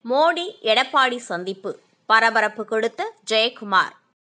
மோடி எடப்பாடி சந்திப்பு பரபரப்பு கொடுத்த ஜெயக்குமார்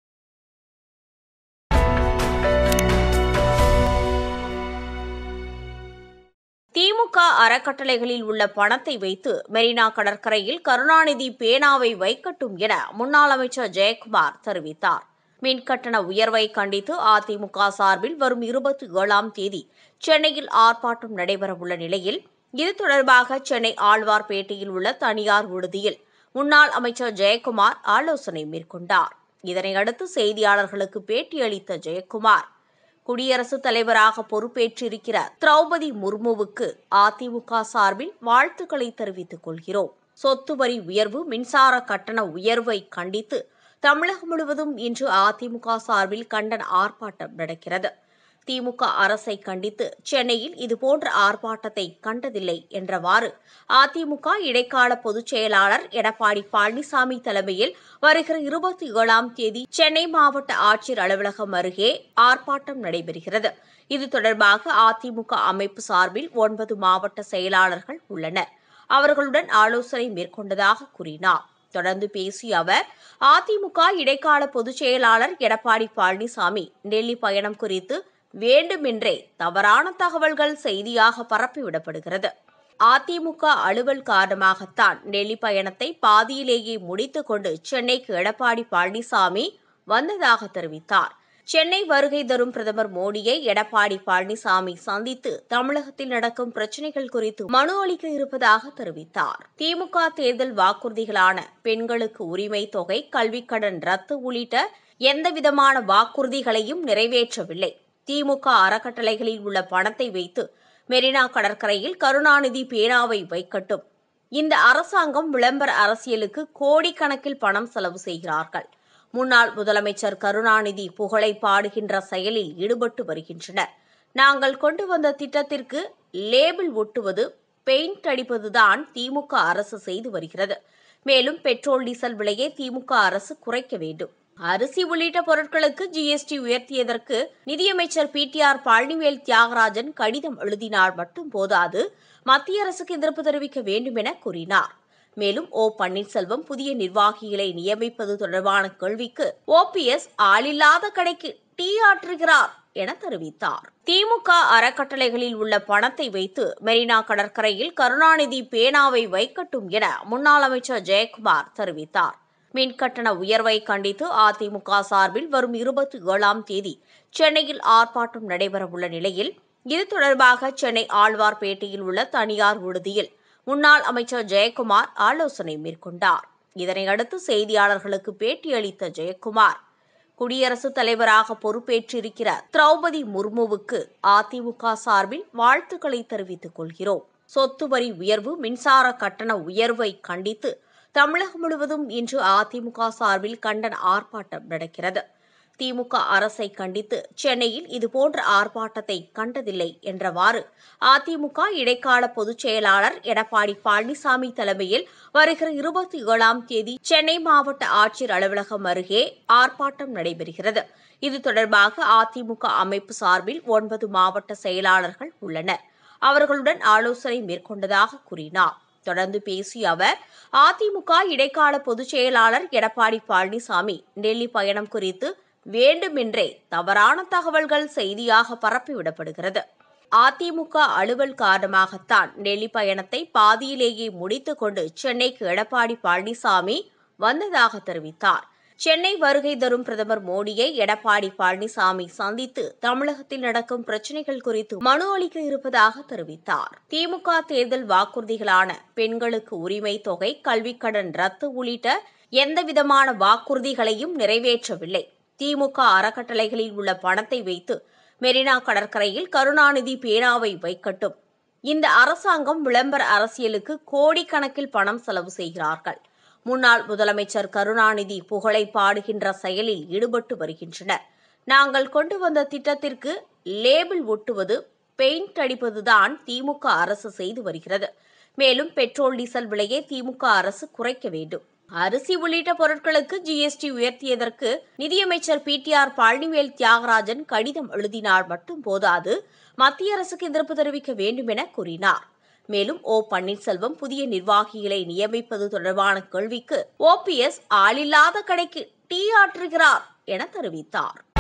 திமுக அறக்கட்டளைகளில் உள்ள பணத்தை வைத்து மெரினா கடற்கரையில் கருணாநிதி பேனாவை வைக்கட்டும் என முன்னாள் அமைச்சர் ஜெயக்குமார் தெரிவித்தார் மின்கட்டண உயர்வை கண்டித்து அதிமுக சார்பில் வரும் இருபத்தி ஏழாம் தேதி சென்னையில் ஆர்ப்பாட்டம் நடைபெறவுள்ள நிலையில் இது தொடர்பாக சென்னை ஆழ்வார்பேட்டையில் உள்ள தனியார் விடுதியில் முன்னாள் அமைச்சர் ஜெயக்குமார் ஆலோசனை மேற்கொண்டார் இதனையடுத்து செய்தியாளர்களுக்கு பேட்டியளித்த ஜெயக்குமார் குடியரசுத் தலைவராக பொறுப்பேற்றிருக்கிற திரௌபதி முர்முவுக்கு அதிமுக சார்பில் வாழ்த்துக்களை தெரிவித்துக் கொள்கிறோம் சொத்து வரி உயர்வு மின்சார கட்டண உயர்வை கண்டித்து தமிழகம் முழுவதும் இன்று அதிமுக சார்பில் கண்டன ஆர்ப்பாட்டம் நடக்கிறது திமுக அரசை கண்டித்து சென்னையில் இதுபோன்ற ஆர்ப்பாட்டத்தை கண்டதில்லை என்றவாறு அதிமுக இடைக்கால பொதுச் செயலாளர் எடப்பாடி பழனிசாமி தலைமையில் வருகிற இருபத்தி ஏழாம் தேதி சென்னை மாவட்ட ஆட்சியர் அலுவலகம் அருகே ஆர்ப்பாட்டம் நடைபெறுகிறது இது தொடர்பாக அதிமுக அமைப்பு சார்பில் ஒன்பது மாவட்ட செயலாளர்கள் உள்ளனர் அவர்களுடன் ஆலோசனை மேற்கொண்டதாக கூறினார் தொடர்ந்து பேசிய அவர் அதிமுக இடைக்கால பொதுச் செயலாளர் எடப்பாடி பழனிசாமி டெல்லி பயணம் குறித்து வேண்டுமென்றே தவறான தகவல்கள் செய்தியாக பரப்பிவிடப்படுகிறது அதிமுக அலுவல் காரணமாகத்தான் டெல்லி பயணத்தை பாதியிலேயே முடித்துக் கொண்டு சென்னைக்கு எடப்பாடி பழனிசாமி வந்ததாக தெரிவித்தார் சென்னை வருகை தரும் பிரதமர் மோடியை எடப்பாடி பழனிசாமி சந்தித்து தமிழகத்தில் நடக்கும் பிரச்சினைகள் குறித்து மனு அளிக்க இருப்பதாக தெரிவித்தார் திமுக தேர்தல் வாக்குறுதிகளான பெண்களுக்கு உரிமை தொகை கல்விக்கடன் ரத்து உள்ளிட்ட எந்தவிதமான வாக்குறுதிகளையும் நிறைவேற்றவில்லை திமுக அறக்கட்டளைகளில் உள்ள பணத்தை வைத்து மெரினா கடற்கரையில் கருணாநிதி பேனாவை வைக்கட்டும் இந்த அரசாங்கம் விளம்பர அரசியலுக்கு கோடிக்கணக்கில் பணம் செலவு செய்கிறார்கள் முன்னாள் முதலமைச்சர் கருணாநிதி புகழை பாடுகின்ற செயலில் ஈடுபட்டு வருகின்றனர் நாங்கள் கொண்டு வந்த திட்டத்திற்கு லேபிள் ஒட்டுவது பெயிண்ட் அடிப்பதுதான் திமுக அரசு செய்து வருகிறது மேலும் பெட்ரோல் டீசல் விலையை திமுக அரசு குறைக்க வேண்டும் அரிசி உள்ளிட்ட பொருட்களுக்கு ஜிஎஸ்டி உயர்த்தியதற்கு நிதியமைச்சர் P T R Palanivel Thiagarajan கடிதம் எழுதினால் மட்டும் போதாது மத்திய அரசுக்கு எதிர்ப்பு தெரிவிக்க வேண்டும் என கூறினார் மேலும் ஓ பன்னீர்செல்வம் புதிய நிர்வாகிகளை நியமிப்பது தொடர்பான கேள்விக்கு ஓபிஎஸ் ஆளில்லாத கடைக்கு டீ ஆற்றுகிறார் என தெரிவித்தார் திமுக அறக்கட்டளைகளில் உள்ள பணத்தை வைத்து மெரினா கடற்கரையில் கருணாநிதி பேனாவை வைக்கட்டும் என முன்னாள் அமைச்சர் ஜெயக்குமார் தெரிவித்தார் மின்கட்டண உயர்வை கண்டித்து அதிமுக சார்பில் வரும் இருபத்தி ஏழாம் தேதி சென்னையில் ஆர்ப்பாட்டம் நடைபெறவுள்ள நிலையில் இது தொடர்பாக சென்னை ஆழ்வார்பேட்டையில் உள்ள தனியார் விடுதியில் முன்னாள் அமைச்சர் ஜெயக்குமார் ஆலோசனை மேற்கொண்டார் இதனையடுத்து செய்தியாளர்களுக்கு பேட்டியளித்த ஜெயக்குமார் குடியரசுத் தலைவராக பொறுப்பேற்றிருக்கிற திரௌபதி முர்முவுக்கு அதிமுக சார்பில் வாழ்த்துக்களை தெரிவித்துக் கொள்கிறோம் சொத்து வரி உயர்வு மின்சார கட்டண உயர்வை கண்டித்து தமிழகம் முழுவதும் இன்று அதிமுக சார்பில் கண்டன ஆர்ப்பாட்டம் நடக்கிறது திமுக அரசை கண்டித்து சென்னையில் இதுபோன்ற ஆர்ப்பாட்டத்தை கண்டதில்லை என்றவாறு அதிமுக இடைக்கால பொதுச் செயலாளர் எடப்பாடி பழனிசாமி தலைமையில் வருகிற இருபத்தி ஏழாம் தேதி சென்னை மாவட்ட ஆட்சியர் அலுவலகம் அருகே ஆர்ப்பாட்டம் நடைபெறுகிறது இது தொடர்பாக அதிமுக அமைப்பு சார்பில் ஒன்பது மாவட்ட செயலாளர்கள் உள்ளனர் அவர்களுடன் ஆலோசனை மேற்கொண்டதாக கூறினார் தொடர்ந்து பேசிய அவர் அதிமுக இடைக்கால பொதுச் செயலாளர் எடப்பாடி பழனிசாமி டெல்லி பயணம் குறித்து வேண்டுமென்றே தவறான தகவல்கள் செய்தியாக பரப்பிவிடப்படுகிறது அதிமுக அலுவல் காரணமாகத்தான் டெல்லி பயணத்தை பாதியிலேயே முடித்துக் கொண்டு சென்னைக்கு எடப்பாடி பழனிசாமி வந்ததாக தெரிவித்தார் சென்னை வருகை தரும் பிரதமர் மோடியை எடப்பாடி பழனிசாமி சந்தித்து தமிழகத்தில் நடக்கும் பிரச்சினைகள் குறித்து மனு அளிக்க இருப்பதாக தெரிவித்தார் திமுக தேர்தல் வாக்குறுதிகளான பெண்களுக்கு உரிமை தொகை கல்விக்கடன் ரத்து உள்ளிட்ட எந்தவிதமான வாக்குறுதிகளையும் நிறைவேற்றவில்லை திமுக அறக்கட்டளைகளில் உள்ள பணத்தை வைத்து மெரினா கடற்கரையில் கருணாநிதி பேனாவை வைக்கட்டும் இந்த அரசாங்கம் விளம்பர அரசியலுக்கு கோடிக்கணக்கில் பணம் செலவு செய்கிறார்கள் முன்னாள் முதலமைச்சர் கருணாநிதி புகழை பாடுகின்ற செயலில் ஈடுபட்டு வருகின்றனர் நாங்கள் கொண்டு வந்த திட்டத்திற்கு லேபிள் ஒட்டுவது பெயிண்ட் அடிப்பதுதான் திமுக அரசு செய்து வருகிறது மேலும் பெட்ரோல் டீசல் விலையை திமுக அரசு குறைக்க வேண்டும் அரிசி உள்ளிட்ட பொருட்களுக்கு ஜிஎஸ்டி உயர்த்தியதற்கு நிதியமைச்சர் P T R Palanivel Thiagarajan கடிதம் எழுதினால் மட்டும் போதாது மத்திய அரசுக்கு எதிர்ப்பு தெரிவிக்க வேண்டும் என கூறினார் மேலும் ஓ பன்னீர்செல்வம் புதிய நிர்வாகிகளை நியமிப்பது தொடர்பான கேள்விக்கு ஓபிஎஸ் ஆளில்லாத கடைக்கு டீ ஆற்றுகிறார் என தெரிவித்தார்